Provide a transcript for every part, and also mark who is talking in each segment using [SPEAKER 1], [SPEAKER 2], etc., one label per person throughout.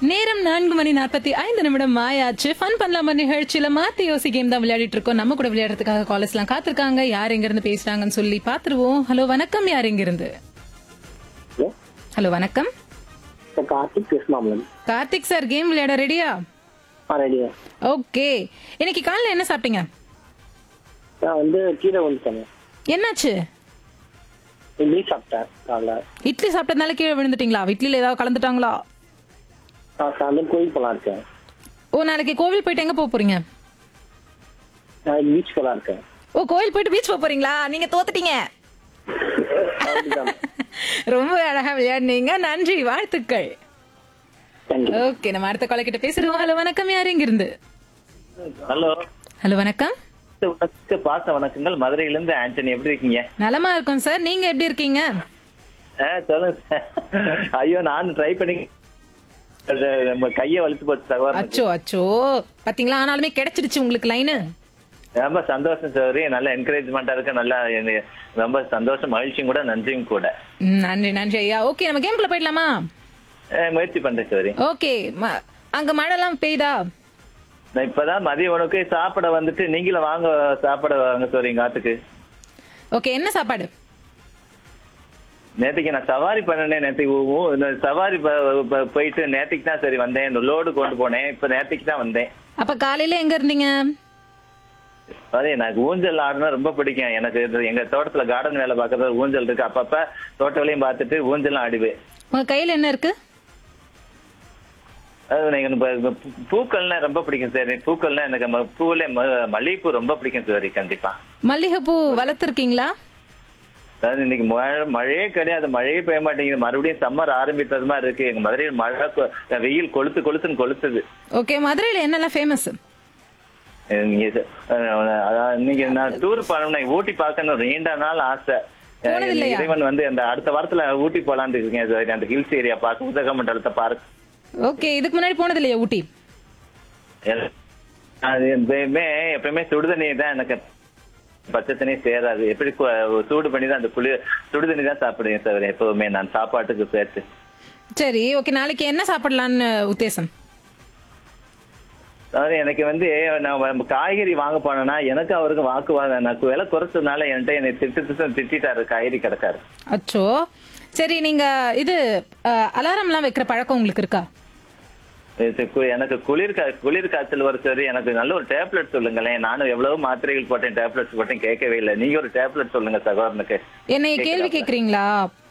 [SPEAKER 1] நேரம் நான்கு மணி நாற்பத்தி ஐந்து நிமிடம் ஆயாச்சு ஃபன் பண்ணலாமா நிகழ்ச்சியில மாத்தி யோசி கேம் தான் விளையாடிட்டு இருக்கோம் நம்ம கூட விளையாடுறதுக்காக காலேஜ் எல்லாம் காத்திருக்காங்க யார் எங்க இருந்து பேசுறாங்கன்னு சொல்லி பாத்துருவோம் ஹலோ வணக்கம் யார் எங்க இருந்து
[SPEAKER 2] ஹலோ
[SPEAKER 1] ஹலோ வணக்கம்
[SPEAKER 2] சார் கார்த்திக் பேசலாம்ல
[SPEAKER 1] கார்த்திக் சார் கேம் விளையாட ரெடியா
[SPEAKER 2] ஆ ரெடியா
[SPEAKER 1] ஓகே இன்னைக்கு காலைல என்ன சாப்பிட்டீங்க
[SPEAKER 2] நான் வந்து கீழே வந்துட்டேங்க
[SPEAKER 1] என்னாச்சு
[SPEAKER 2] இட்லி சாப்பிட்டேன் காலைல
[SPEAKER 1] இட்லி சாப்பிட்டதுனால கீழே விழுந்துட்டீங்களா இட்லியில ஏதாவது கலந்துட்டாங்களா
[SPEAKER 2] நான் சாயந்தரம் கோயில் போலாம் இருக்கேன்
[SPEAKER 1] ஓ நாளைக்கு கோவில் போயிட்டு எங்க போக போறீங்க
[SPEAKER 2] நான் பீச் போலாம் இருக்கேன்
[SPEAKER 1] ஓ கோவில் போயிட்டு பீச் போக போறீங்களா நீங்க தோத்துட்டீங்க
[SPEAKER 2] அதுதான்.
[SPEAKER 1] ரொம்ப அழகா விளையாடுனீங்க நன்றி வாழ்த்துக்கள்
[SPEAKER 2] Thank you.
[SPEAKER 1] ஓகே நம்ம அடுத்த கால கிட்ட பேசுறோம் ஹலோ வணக்கம் யார் இங்க இருந்து
[SPEAKER 3] ஹலோ
[SPEAKER 1] ஹலோ வணக்கம்
[SPEAKER 3] வணக்க பாச வணக்கங்கள் மதுரையிலிருந்து ஆண்டனி எப்படி இருக்கீங்க
[SPEAKER 1] நலமா இருக்கோம் சார் நீங்க எப்படி இருக்கீங்க
[SPEAKER 3] ஆ, சொல்லுங்க சார். ஐயோ நான் ட்ரை பண்ணி அது நம்ம கைய வலிச்சு போச்சு சகோதரன்
[SPEAKER 1] அச்சோ அச்சோ பாத்தீங்களா ஆனாலுமே கிடைச்சிடுச்சு உங்களுக்கு லைனு
[SPEAKER 3] ரொம்ப சந்தோஷம் சரி நல்ல என்கரேஜ்மெண்டா இருக்கு நல்லா எனக்கு ரொம்ப சந்தோஷம் மகிழ்ச்சியும் கூட நன்றியும் கூட
[SPEAKER 1] ம், நன்றி நன்றி ஐயா ஓகே நம்ம கேம்குள்ள போயிடலாமா
[SPEAKER 3] ஆ, முயற்சி பண்றேன் சரி
[SPEAKER 1] ஓகே ம- அங்க மழை எல்லாம் பெய்தா
[SPEAKER 3] நான் இப்பதான் மதிய உணவுக்கு சாப்பிட வந்துட்டு நீங்களும் வாங்க சாப்பிட வாங்க சரி எங்க ஆத்துக்கு
[SPEAKER 1] ஓகே என்ன சாப்பாடு
[SPEAKER 3] நேற்றுக்கு நான் சவாரி பண்ணனேன் நேற்றுக்கு ஊ- ஊ- இந்த சவாரி ப- ப- போயிட்டு நேற்றுக்கு தான் சரி வந்தேன் இந்த லோடு கொண்டு போனேன் இப்ப நேற்றுக்கு தான் வந்தேன்
[SPEAKER 1] அப்ப காலையில எங்க இருந்தீங்க
[SPEAKER 3] அதே எனக்கு ஊஞ்சல் ஆடுனா ரொம்ப பிடிக்கும் எனக்கு இது எங்க தோட்டத்துல கார்டன் வேலை பார்க்கறது ஊஞ்சல் இருக்கு அப்பப்ப தோட்ட வேலையும் பார்த்துட்டு ஊஞ்சலும் ஆடுவேன்
[SPEAKER 1] உங்க கையில என்ன இருக்கு
[SPEAKER 3] அது எனக்கு இப்ப- இப்ப பூ- பூக்கள்னா ரொம்ப பிடிக்கும் சார் பூக்கள்னா எனக்கு ம- பூவுல ம- மல்லிகைப்பூ ரொம்ப பிடிக்கும் சார் கண்டிப்பா
[SPEAKER 1] மல்லிகைப்பூ வளர்த்துருக்கீங்களா
[SPEAKER 3] அதாவது இன்னைக்கு மழை மழையே கிடையாது மழையே பெய்ய மாட்டேங்குது மறுபடியும் சம்மர் ஆரம்பித்தது மாதிரி இருக்கு எங்க மதுரையில் மழை கொ- வெயில் கொளுத்து கொளுத்துன்னு கொளுத்துது
[SPEAKER 1] ஓகே மதுரையில என்னெல்லாம் ஃபேமஸ்
[SPEAKER 3] நீங்க ச- அஹ் அதாவது இன்னைக்கு நான் டூர் போனோம்னா ஊட்டி பார்க்கணும் நீண்ட நாள் ஆசை அஹ்
[SPEAKER 1] போனது இல்லையா?
[SPEAKER 3] இறைவன் வந்து அந்த அடுத்த வாரத்துல ஊட்டி போலான்னு இருக்கேன் சார் அந்த ஹில்ஸ் ஏரியா பார்க்க உதகமண்டலத்தை பார்க்
[SPEAKER 1] ஓகே இதுக்கு முன்னாடி போனது இல்லையா ஊட்டி
[SPEAKER 3] அது எப்பயுமே எப்பயுமே சுடுதண்ணி தான் எனக்கு பச்சை தண்ணி சேராது எப்படி கு- சூடு பண்ணி தான் அந்த குளிர் சுடுதண்ணி தான் சாப்பிடுவேன் சார் எப்பவுமே நான் சாப்பாட்டுக்கு சேர்த்து
[SPEAKER 1] சரி ஓகே நாளைக்கு என்ன சாப்பிடலான்னு உத்தேசம்
[SPEAKER 3] அதாவது எனக்கு வந்து நான் வ- காய்கறி வாங்க போனேன்னா எனக்கு அவருக்கு வாக்குவாதம் நான் விலை குறைச்சதுனால என்கிட்ட என்னை திட்டு திட்டு திட்டாரு காய்கறி கிடக்காரு
[SPEAKER 1] அச்சோ சரி நீங்க இது அலாரம்லாம் வைக்கிற பழக்கம் உங்களுக்கு இருக்கா
[SPEAKER 3] இது கு- எனக்கு குளிர் கா- குளிர் காய்ச்சல் வர சரி எனக்கு நல்ல ஒரு டேப்லெட் சொல்லுங்களேன் நானும் எவ்வளவு மாத்திரைகள் போட்டேன் டேப்லெட்ஸ் போட்டேன் கேட்கவே இல்லை நீங்க ஒரு டேப்லெட் சொல்லுங்க சகோதரனுக்கு
[SPEAKER 1] என்னை கேள்வி கேக்குறீங்களா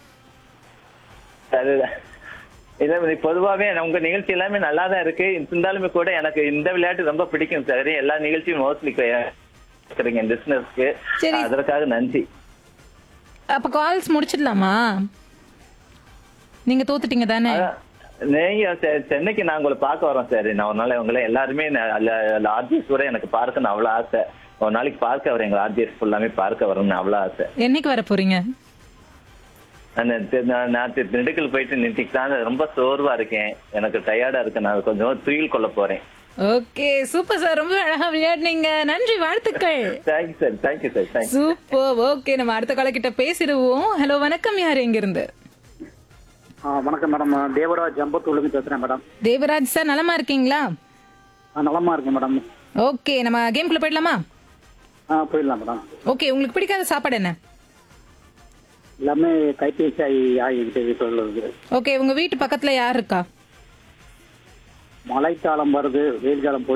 [SPEAKER 3] அது இதை வந்து பொதுவாவே உங்க நிகழ்ச்சி எல்லாமே நல்லா தான் இருக்கு இருந்தாலுமே கூட எனக்கு இந்த விளையாட்டு ரொம்ப பிடிக்கும் சரி எல்லா நிகழ்ச்சியும் மோஸ்ட்லி இருக்கிறீங்க பிசினஸ்க்கு
[SPEAKER 1] சரி.
[SPEAKER 3] அதற்காக நன்றி
[SPEAKER 1] அப்ப கால்ஸ் முடிச்சிடலாமா நீங்க தோத்துட்டீங்க தானே
[SPEAKER 3] அதான், நீங்க செ- சென்னைக்கு நான் உங்களை பார்க்க வரோம் சார் நான் ஒரு நாள் உங்களை எல்லாருமே ஆர்ஜிஎஸ் கூட எனக்கு பார்க்கணும் அவ்வளவு ஆசை ஒரு நாளைக்கு பார்க்க வரேன் எங்க ஆர்ஜிஎஸ் ஃபுல்லாமே பார்க்க வரணும்னு அவ்வளவு ஆசை
[SPEAKER 1] என்னைக்கு வர போறீங்க
[SPEAKER 3] அந்த தி- நான் நான் தி- திண்டுக்கல் போயிட்டு நின்றுட்டு தான் ரொம்ப சோர்வா இருக்கேன் எனக்கு டயர்டா இருக்கு நான் கொஞ்சம் துயில் கொள்ள போறேன்
[SPEAKER 1] ஓகே சூப்பர் சார் ரொம்ப அழகா விளையாடுனீங்க நன்றி வாழ்த்துக்கள்
[SPEAKER 3] thank you sir thank you sir thank you
[SPEAKER 1] super okay நம்ம அடுத்த கால கிட்ட பேசிடுவோம் ஹலோ வணக்கம் யார் எங்க இருந்து
[SPEAKER 2] ஆ வணக்கம் மேடம் தேவராஜ் அம்பத்தூர்லேருந்து பேசுகிறேன் மேடம்
[SPEAKER 1] தேவராஜ் சார் நலமா இருக்கீங்களா
[SPEAKER 2] ஆ நலமா இருக்கேன் மேடம்
[SPEAKER 1] ஓகே நம்ம கேம்குள்ள போயிடலாமா
[SPEAKER 2] ஆ போயிடலாம் மேடம்
[SPEAKER 1] ஓகே உங்களுக்கு பிடிக்காத சாப்பாடு என்ன
[SPEAKER 2] எல்லாமே கைபேசி ஆகி ஆகிக்கிட்டு வீட்டில் இருக்குது
[SPEAKER 1] ஓகே உங்க வீட்டு பக்கத்துல யார் இருக்கா
[SPEAKER 2] மழைக்காலம் வருது வெயில் காலம்